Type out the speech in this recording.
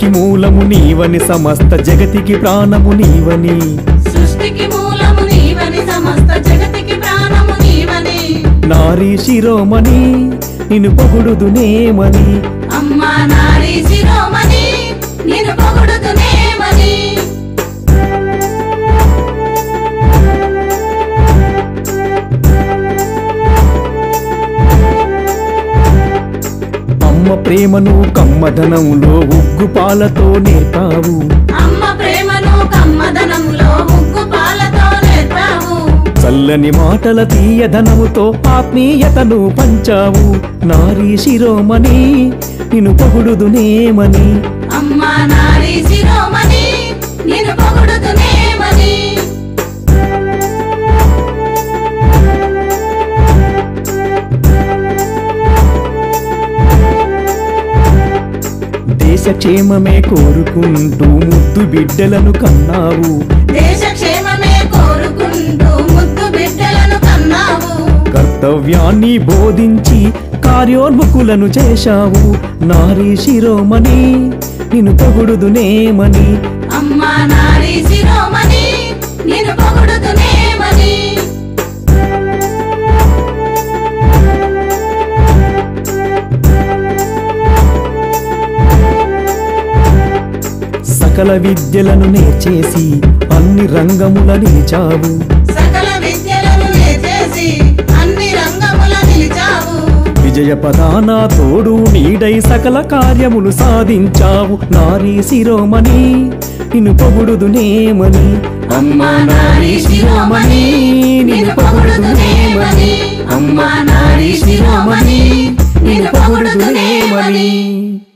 సృష్టికి మూలము నీవని సమస్త జగతికి ప్రాణము నీవని సృష్టికి మూలము నీవని సమస్త జగతికి ప్రాణము నీవని నారీ శిరోమణి నిన్ను పొగుడుదునేమని అమ్మా నారీ శిరోమణి నిన్ను పొగుడుతునేమని అమ్మ ప్రేమను కమ్మదనంలో ఉగ్గు పాలతో నేర్పావు అమ్మ ప్రేమను కమ్మదనములో ముగ్గు పాలతో నేర్పావు చల్లని మాటల తీయదనముతో ఆత్మీయతను పంచావు నారీ శిరోమణి నిన్ను పొగుడుదునేమని అమ్మా నారీ శిరోమణి నిన్ను పొగుడుతునేమని దేశ క్షేమమే కోరుకుంటూ ముద్దు బిడ్డలను కన్నావు దేశ క్షేమమే కోరుకుంటూ ముద్దు బిడ్డలను కన్నావు కర్తవ్యాన్ని బోధించి కార్యోన్ముఖులను చేశావు నారీ శిరోమణి నిన్ను పొగుడుదునేమని అమ్మా నారీ శిరోమణి నిన్ను పొగుడుతునేమని సకల విద్యలను నేర్చేసి అన్ని రంగముల నిలిచావు సకల విద్యలను నేర్చేసి అన్ని రంగముల నిలిచావు విజయ పదాన తోడు నీడై సకల కార్యములు సాధించావు నారీ శిరోమణి నిన్ను పొగుడుదునేమని అమ్మా నారీ శిరోమణి నిన్ను పొగుడుతునేమని అమ్మా నారీ శిరోమణి నిన్ను పొగుడుతునేమని